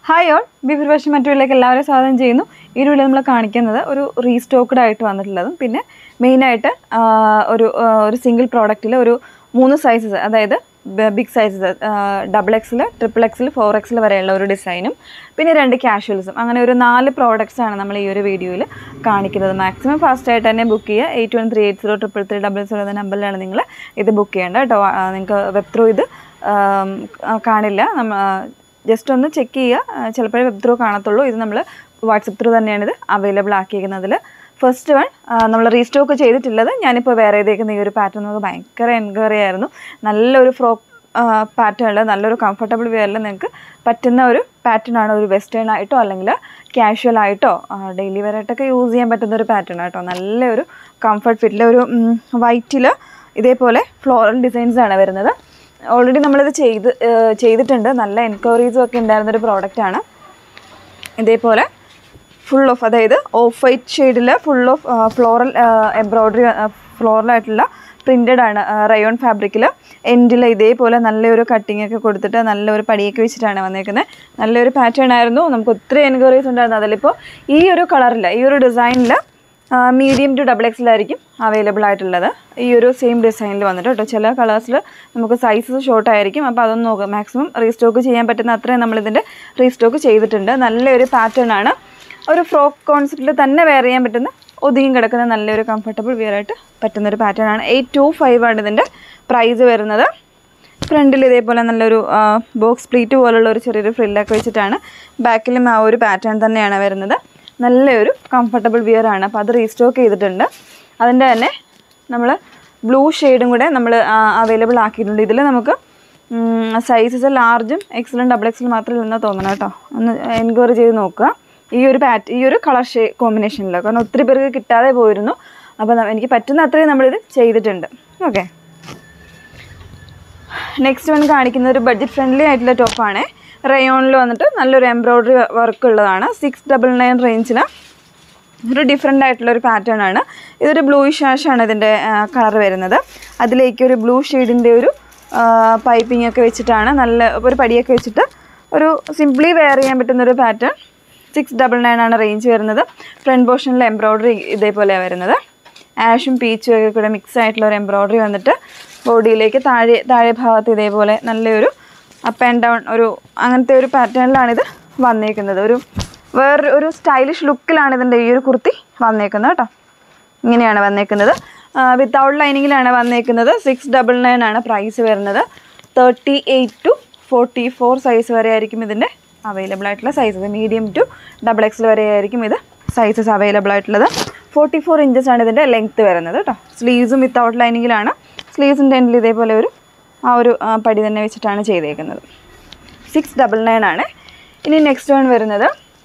hi all ബിഫർ fashion മറ്റുള്ളിലേക്ക് എല്ലാവരെയും സ്വാഗതം ചെയ്യുന്നു ഈ വീഡിയോ നമ്മൾ കാണിക്കുന്നത് ഒരു റീസ്റ്റോക്ക്ഡ് ആയിട്ട് വന്നിട്ടുള്ളതും പിന്നെ മെയിനായിട്ട് ഒരു ആ, ഒരു സിംഗിൾ പ്രോഡക്റ്റിൽ ഒരു മൂന്ന് സൈസസ് അതായത് big sizes double XL triple XL four XL വരെയുള്ള ഒരു ഡിസൈനും പിന്നെ രണ്ട് കാഷ്വൽസും അങ്ങനെ ഒരു നാല് പ്രോഡക്റ്റ്സ് ആണ് നമ്മൾ ഈ ഒരു വീഡിയോയിൽ കാണിക്കുന്നത് മാക്സിമം ഫാസ്റ്റ് ആയിട്ട് തന്നെ ബുക്ക് ചെയ്യുക eight one three eight zero triple three double zero എന്ന നമ്പറിലാണ് നിങ്ങൾ ഇത് ബുക്ക് ചെയ്യേണ്ടത് കേട്ടോ നിങ്ങൾക്ക് വെബ് ത്രൂ ഇത് ആം, ആ, കാണില്ല നമ്മ ജസ്റ്റ് ഒന്ന് ചെക്ക് ചെയ്യുക ചിലപ്പോഴേ വെബ് ത്രൂ കാണത്തുള്ളൂ ഇത് നമ്മൾ വാട്സപ്പ് ത്രൂ തന്നെയാണ് ഇത് അവൈലബിൾ ആക്കിയിരിക്കുന്നതിൽ ഫസ്റ്റ് വൺ നമ്മൾ റീസ്റ്റോക്ക് ചെയ്തിട്ടുള്ളത് ഞാനിപ്പോൾ വേറെ ചെയ്തേക്കുന്ന ഈ ഒരു പാറ്റേൺ നമുക്ക് ഭയങ്കര എൻക്വയറി ആയിരുന്നു നല്ലൊരു ഫ്രോക്ക് പാറ്റേണിൽ നല്ലൊരു കംഫർട്ടബിൾ വെയറിൽ നിങ്ങൾക്ക് പറ്റുന്ന ഒരു പാറ്റേൺ ആണ് ഒരു വെസ്റ്റേൺ ആയിട്ടോ അല്ലെങ്കിൽ കാഷ്വൽ ആയിട്ടോ ഡെയിലി വെയർ ആയിട്ടൊക്കെ യൂസ് ചെയ്യാൻ പറ്റുന്ന ഒരു പാറ്റേൺ ആയിട്ടോ നല്ലൊരു കംഫർട്ട് ഫിറ്റിൽ ഒരു വൈറ്റിൽ ഇതേപോലെ ഫ്ലോറൽ ഡിസൈൻസ് ആണ് വരുന്നത് ഓൾറെഡി നമ്മളിത് ചെയ്ത് ഏഹ് ചെയ്തിട്ടുണ്ട് നല്ല എൻക്വയറീസും ഒക്കെ ഉണ്ടായിരുന്നൊരു പ്രോഡക്റ്റാണ് ഇതേപോലെ ഫുൾ ഓഫ് അതായത് ഓഫ് വൈറ്റ് ഷെയ്ഡിൽ ഫുൾ ഓഫ് ഫ്ലോറൽ എംബ്രോയ്ഡറി ഫ്ലോറലായിട്ടുള്ള പ്രിൻറ്റഡ് ആണ് റയോൺ ഫാബ്രിക്കിൽ എൻഡിൽ ഇതേപോലെ നല്ലൊരു കട്ടിംഗ് ഒക്കെ കൊടുത്തിട്ട് നല്ലൊരു പടിയൊക്കെ വെച്ചിട്ടാണ് വന്നേക്കുന്നത് നല്ലൊരു പാറ്റേൺ ആയിരുന്നു നമുക്ക് ഒത്തിരി എൻക്വയറീസ് ഉണ്ടായിരുന്നു അതിലിപ്പോൾ ഈ ഒരു കളറിൽ ഈ ഒരു ഡിസൈനിൽ മീഡിയം ടു ഡബിൾ എക്സിലായിരിക്കും അവൈലബിൾ ആയിട്ടുള്ളത് ഈ ഒരു സെയിം ഡിസൈനിൽ വന്നിട്ട് കേട്ടോ ചില കളേഴ്സിൽ നമുക്ക് സൈസസ് ഷോർട്ട് ആയിരിക്കും അപ്പോൾ അതൊന്ന് നോക്കുക മാക്സിമം റീസ്റ്റോക്ക് ചെയ്യാൻ പറ്റുന്ന അത്രയും നമ്മളിതിൻ്റെ റീസ്റ്റോക്ക് ചെയ്തിട്ടുണ്ട് നല്ലൊരു പാറ്റേൺ ആണ് ഒരു ഫ്രോക്ക് കോൺസെപ്റ്റിൽ തന്നെ വെയർ ചെയ്യാൻ പറ്റുന്ന ഒതുങ്ങി കിടക്കുന്ന നല്ലൊരു കംഫർട്ടബിൾ വെയർ ആയിട്ട് പറ്റുന്ന ഒരു പാറ്റേൺ ആണ് എയ്റ്റ് ടു ഫൈവ് ആണ് ഇതിൻ്റെ പ്രൈസ് വരുന്നത് ഫ്രണ്ടിൽ ഇതേപോലെ നല്ലൊരു ബോക്സ് പ്ലീറ്റ് പോലുള്ള ഒരു ചെറിയൊരു ഫ്രില്ലൊക്കെ വെച്ചിട്ടാണ് ബാക്കിലും ആ ഒരു പാറ്റേൺ തന്നെയാണ് വരുന്നത് നല്ലൊരു കംഫർട്ടബിൾ വിയർ ആണ് അപ്പോൾ അത് റീസ്റ്റോക്ക് ചെയ്തിട്ടുണ്ട് അതിൻ്റെ തന്നെ നമ്മൾ ബ്ലൂ ഷെയ്ഡും കൂടെ നമ്മൾ അവൈലബിൾ ആക്കിയിട്ടുണ്ട് ഇതിൽ നമുക്ക് സൈസസ് ലാർജും എക്സലും ഡബിൾ എക്സലും മാത്രമേ ഇല്ലെന്ന് തോന്നണം കേട്ടോ ഒന്ന് എൻക്വയറി ചെയ്ത് നോക്കുക ഈ ഒരു പാറ്റ് ഈ ഒരു കളർ ഷേ കോമ്പിനേഷനിൽ കാരണം ഒത്തിരി പേർക്ക് കിട്ടാതെ പോയിരുന്നു അപ്പോൾ ന- എനിക്ക് പറ്റുന്ന അത്രയും നമ്മളിത് ചെയ്തിട്ടുണ്ട് ഓക്കെ നെക്സ്റ്റ് വൺ കാണിക്കുന്ന ഒരു ബഡ്ജറ്റ് ഫ്രണ്ട്ലി ആയിട്ടുള്ള ടോപ്പാണ് റയോണിൽ വന്നിട്ട് നല്ലൊരു എംബ്രോയ്ഡറി വർക്ക് ഉള്ളതാണ് സിക്സ് ഡബിൾ നയൻ റേഞ്ചിൽ ഒരു ഡിഫറെൻ്റ് ആയിട്ടുള്ള ഒരു പാറ്റേൺ ആണ് ഇതൊരു ബ്ലൂയിഷ് ആണ് ഇതിൻ്റെ കളർ വരുന്നത് അതിലേക്ക് ഒരു ബ്ലൂ ഷെയ്ഡിൻ്റെ ഒരു പൈപ്പിംഗ് ഒക്കെ വെച്ചിട്ടാണ് നല്ല ഒരു പടിയൊക്കെ വെച്ചിട്ട് ഒരു സിംപ്ലി വെയർ ചെയ്യാൻ പറ്റുന്ന ഒരു പാറ്റേൺ സിക്സ് ഡബിൾ നയൻ ആണ് റേഞ്ച് വരുന്നത് ഫ്രണ്ട് പോർഷനിൽ എംബ്രോയ്ഡറി ഇതേപോലെയാണ് വരുന്നത് ആഷും പീച്ചും ഒക്കെ കൂടെ മിക്സ് ആയിട്ടുള്ള ഒരു എംബ്രോയ്ഡറി വന്നിട്ട് ബോഡിയിലേക്ക് താഴെ താഴെ ഭാഗത്ത് ഇതേപോലെ നല്ലൊരു അപ്പ് ആൻഡ് ഡൗൺ ഒരു അങ്ങനത്തെ ഒരു പാറ്റേണിലാണിത് വന്നേക്കുന്നത് ഒരു വേറെ ഒരു സ്റ്റൈലിഷ് ലുക്കിലാണ് ഇതിൻ്റെ ഈ ഒരു കുർത്തി വന്നേക്കുന്നത് കേട്ടോ ഇങ്ങനെയാണ് വന്നേക്കുന്നത് വിത്തൗട്ട് ലൈനിങ്ങിലാണ് വന്നേക്കുന്നത് സിക്സ് ഡബിൾ നയൻ ആണ് പ്രൈസ് വരുന്നത് thirty eight to forty four size വരെ ആയിരിക്കും ഇതിൻ്റെ അവൈലബിൾ ആയിട്ടുള്ള sizes medium to double XL വരെ ആയിരിക്കും ഇത് സൈസസ് അവൈലബിൾ ആയിട്ടുള്ളത് ഫോർട്ടി ഫോർ ഇഞ്ചസ് ആണ് ഇതിൻ്റെ ലെങ്ത്ത് വരുന്നത് കേട്ടോ സ്ലീവ്സും വിത്തൗട്ട് ലൈനിങ്ങിലാണ് സ്ലീവ്സിൻ്റെ എൻഡിൽ ഇതേപോലെ ഒരു ആ ഒരു ആ, പടി തന്നെ വെച്ചിട്ടാണ് ചെയ്തേക്കുന്നത് സിക്സ് ഡബിൾ നയൻ ആണ് ഇനി നെക്സ്റ്റ് വൺ വരുന്നത്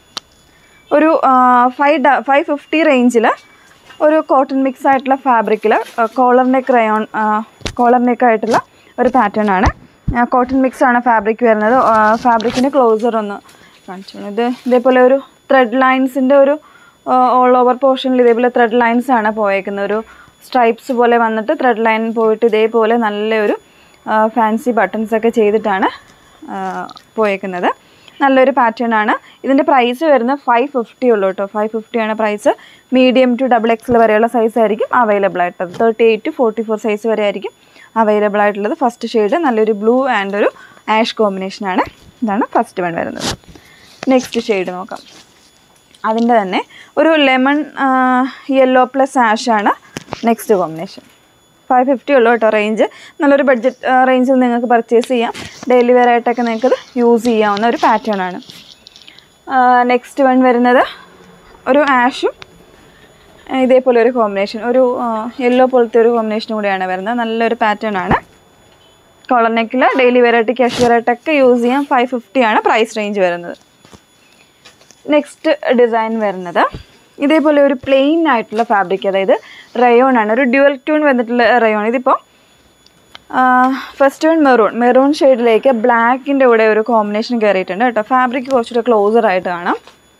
ഒരു ഫൈവ് ഡ ഫൈവ് ഫിഫ്റ്റി റേഞ്ചിൽ ഒരു കോട്ടൺ മിക്സ് ആയിട്ടുള്ള ഫാബ്രിക്കിൽ collar neck rayon collar neck ആയിട്ടുള്ള ഒരു പാറ്റേൺ ആണ് കോട്ടൺ മിക്സ് ആണ് ഫാബ്രിക് വരുന്നത് ഫാബ്രിക്കിൻ്റെ ക്ലോസർ ഒന്ന് കാണിച്ചു ഇത് ഇതേപോലെ ഒരു ത്രെഡ് ലൈൻസിൻ്റെ ഒരു ഓൾ ഓവർ പോർഷനിൽ ഇതേപോലെ ത്രെഡ് ലൈൻസ് ആണ് പോയേക്കുന്നത് ഒരു സ്ട്രൈപ്സ് പോലെ വന്നിട്ട് ത്രെഡ് ലൈൻ പോയിട്ട് ഇതേപോലെ നല്ലൊരു ഫാൻസി ബട്ടൺസ് ഒക്കെ ചെയ്തിട്ടാണ് ആ, പോയേക്കുന്നത് നല്ലൊരു പാറ്റേൺ ആണ് ഇതിൻ്റെ പ്രൈസ് വരുന്നത് ഫൈവ് ഫിഫ്റ്റി ഉള്ളൂ കേട്ടോ ഫൈവ് ഫിഫ്റ്റി ആണ് price medium to double XL വരെയുള്ള സൈസ് ആയിരിക്കും അവൈലബിൾ ആയിട്ടുള്ളത് thirty eight to forty four size വരെ ആയിരിക്കും അവൈലബിൾ ആയിട്ടുള്ളത് ഫസ്റ്റ് ഷെയ്ഡ് നല്ലൊരു ബ്ലൂ ആൻഡ് ഒരു ആഷ് കോമ്പിനേഷനാണ് ഇതാണ് ഫസ്റ്റ് വൺ വരുന്നത് നെക്സ്റ്റ് ഷെയ്ഡ് നോക്കാം അതിൻ്റെ തന്നെ ഒരു ലെമൺ യെല്ലോ പ്ലസ് ആഷ് ആണ് നെക്സ്റ്റ് കോമ്പിനേഷൻ ഫൈവ് ഫിഫ്റ്റി ഉള്ളൂ കേട്ടോ റേഞ്ച് നല്ലൊരു ബഡ്ജറ്റ് റേഞ്ചിൽ നിങ്ങൾക്ക് പർച്ചേസ് ചെയ്യാം ഡെയിലി വെയർ ആയിട്ടൊക്കെ നിങ്ങൾക്കത് യൂസ് ചെയ്യാവുന്ന ഒരു പാറ്റേൺ ആണ് നെക്സ്റ്റ് വൺ വരുന്നത് ഒരു ആഷും ഇതേപോലെ ഒരു കോമ്പിനേഷൻ ഒരു യെല്ലോ പോലത്തെ ഒരു കോമ്പിനേഷനും കൂടിയാണ് വരുന്നത് നല്ലൊരു പാറ്റേൺ ആണ് കോളർ നെക്കിൽ ഡെയിലി വെയർ ആയിട്ട് ക്യാഷ് വെയർ ആയിട്ടൊക്കെ യൂസ് ചെയ്യാം ഫൈവ് ഫിഫ്റ്റി ആണ് പ്രൈസ് റേഞ്ച് വരുന്നത് നെക്സ്റ്റ് ഡിസൈൻ വരുന്നത് ഇതേപോലെ ഒരു പ്ലെയിൻ ആയിട്ടുള്ള ഫാബ്രിക് അതായത് റയോൺ ആണ് ഒരു ഡ്യുവൽ ട്യൂൺ വന്നിട്ടുള്ള റയോൺ ഇതിപ്പോൾ ഫസ്റ്റ് വൺ മെറൂൺ മെറൂൺ ഷെയ്ഡിലേക്ക് ബ്ലാക്കിൻ്റെ കൂടെ ഒരു കോമ്പിനേഷൻ കയറിയിട്ടുണ്ട് കേട്ടോ ഫാബ്രിക് കുറച്ചുകൂടെ ക്ലോസർ ആയിട്ട് കാണാം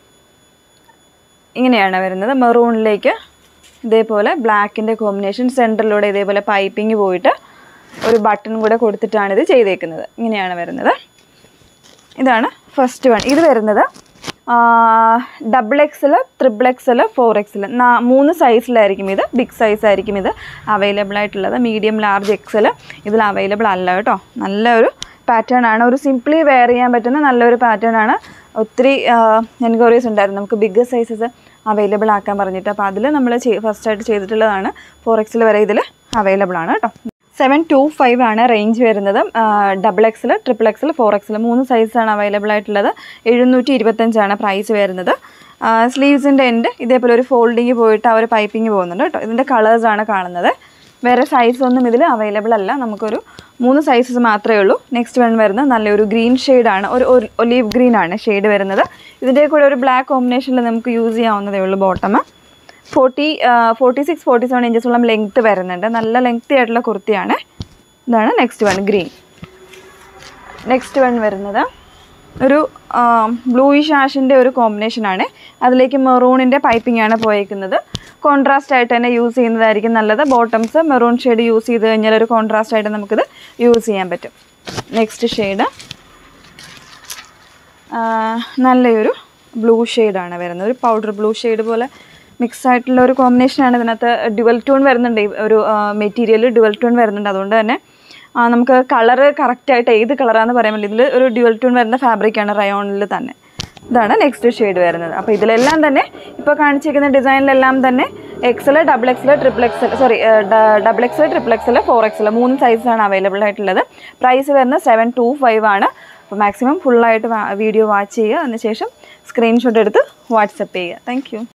ഇങ്ങനെയാണ് വരുന്നത് മെറൂണിലേക്ക് ഇതേപോലെ ബ്ലാക്കിൻ്റെ കോമ്പിനേഷൻ സെൻറ്ററിലൂടെ ഇതേപോലെ പൈപ്പിംഗ് പോയിട്ട് ഒരു ബട്ടൺ കൂടെ കൊടുത്തിട്ടാണ് ഇത് ചെയ്തേക്കുന്നത് ഇങ്ങനെയാണ് വരുന്നത് ഇതാണ് ഫസ്റ്റ് വൺ ഇത് വരുന്നത് double XL triple XL four XL മൂന്ന് സൈസിലായിരിക്കും ഇത് ബിഗ് സൈസ് ആയിരിക്കും ഇത് അവൈലബിൾ ആയിട്ടുള്ളത് മീഡിയം ലാർജ് എക്സൽ ഇതിൽ അവൈലബിൾ അല്ല കേട്ടോ നല്ലൊരു പാറ്റേൺ ആണ് ഒരു സിംപ്ലി വെയർ ചെയ്യാൻ പറ്റുന്ന നല്ലൊരു പാറ്റേൺ ആണ് ഒത്തിരി എൻക്വയറീസ് ഉണ്ടായിരുന്നു നമുക്ക് ബിഗ് സൈസസ് അവൈലബിൾ ആക്കാൻ പറഞ്ഞിട്ട് അപ്പോൾ അതിൽ നമ്മൾ ഫസ്റ്റ് ആയിട്ട് ചെയ്തിട്ടുള്ളതാണ് ഫോർ എക്സിൽ വരെ ഇതിൽ അവൈലബിൾ ആണ് കേട്ടോ സെവൻ ടു ഫൈവ് ആണ് റേഞ്ച് വരുന്നത് double XL triple XL four XL മൂന്ന് സൈസാണ് അവൈലബിൾ ആയിട്ടുള്ളത് എഴുന്നൂറ്റി ഇരുപത്തഞ്ചാണ് പ്രൈസ് വരുന്നത് സ്ലീവ്സിൻ്റെ എൻഡ് ഇതേപോലെ ഒരു ഫോൾഡിങ് പോയിട്ട് ആ ഒരു പൈപ്പിങ് പോകുന്നുണ്ട് കേട്ടോ ഇതിൻ്റെ കളേഴ്സാണ് കാണുന്നത് വേറെ സൈസ് ഒന്നും ഇതിൽ അവൈലബിൾ അല്ല നമുക്കൊരു മൂന്ന് സൈസസ് മാത്രമേ ഉള്ളൂ നെക്സ്റ്റ് വൺ വരുന്നത് നല്ലൊരു ഗ്രീൻ ഷെയ്ഡാണ് ഒരു ഒലീവ് ഗ്രീൻ ആണ് ഷെയ്ഡ് വരുന്നത് ഇതിൻ്റെ കൂടെ ഒരു ബ്ലാക്ക് കോമ്പിനേഷനിൽ നമുക്ക് യൂസ് ചെയ്യാവുന്നതേ ഉള്ളൂ bottom forty forty six forty seven ഇഞ്ചസോളം ലെങ്ത്ത് വരുന്നുണ്ട് നല്ല ലെങ്ത്തി ആയിട്ടുള്ള കുർത്തിയാണ് ഇതാണ് next one green next one വരുന്നത് ഒരു ബ്ലൂയിഷ് ആഷിൻ്റെ ഒരു കോമ്പിനേഷനാണ് അതിലേക്ക് മെറൂണിൻ്റെ പൈപ്പിംഗ് ആണ് പോയേക്കുന്നത് കോൺട്രാസ്റ്റ് ആയിട്ട് തന്നെ യൂസ് ചെയ്യുന്നതായിരിക്കും നല്ലത് ബോട്ടംസ് മെറൂൺ ഷെയ്ഡ് യൂസ് ചെയ്ത് കഴിഞ്ഞാൽ ഒരു കോൺട്രാസ്റ്റ് ആയിട്ട് നമുക്കിത് യൂസ് ചെയ്യാൻ പറ്റും നെക്സ്റ്റ് ഷെയ്ഡ് നല്ലൊരു ബ്ലൂ ഷെയ്ഡാണ് വരുന്നത് ഒരു പൗഡർ ബ്ലൂ ഷെയ്ഡ് പോലെ മിക്സ് ആയിട്ടുള്ള ഒരു കോമ്പിനേഷനാണ് ഇതിനകത്ത് ഡ്യുവൽ ടൂൺ വരുന്നുണ്ട് ഈ ഒരു മെറ്റീരിയൽ ഡ്യുവൽ ടൂൺ വരുന്നുണ്ട് അതുകൊണ്ട് തന്നെ ആ, നമുക്ക് കളറ് കറക്റ്റായിട്ട് ഏത് കളറാണെന്ന് പറയാൻ പറ്റില്ല ഇതിൽ ഒരു ഡ്യുവൽ ടൂൺ വരുന്ന ഫാബ്രിക്കാണ് റയോണിൽ തന്നെ ഇതാണ് നെക്സ്റ്റ് ഷെയ്ഡ് വരുന്നത് അപ്പോൾ ഇതിലെല്ലാം തന്നെ ഇപ്പോൾ കാണിച്ചിരിക്കുന്ന ഡിസൈനിലെല്ലാം തന്നെ XL double XL triple XL sorry double XL triple XL four XL മൂന്ന് സൈസാണ് അവൈലബിൾ ആയിട്ടുള്ളത് പ്രൈസ് വരുന്നത് സെവൻ ടു ഫൈവ് ആണ് അപ്പോൾ മാക്സിമം ഫുള്ളായിട്ട് വീഡിയോ വാച്ച് ചെയ്യുക അതിനുശേഷം സ്ക്രീൻഷോട്ട് എടുത്ത് വാട്സപ്പ് ചെയ്യുക താങ്ക്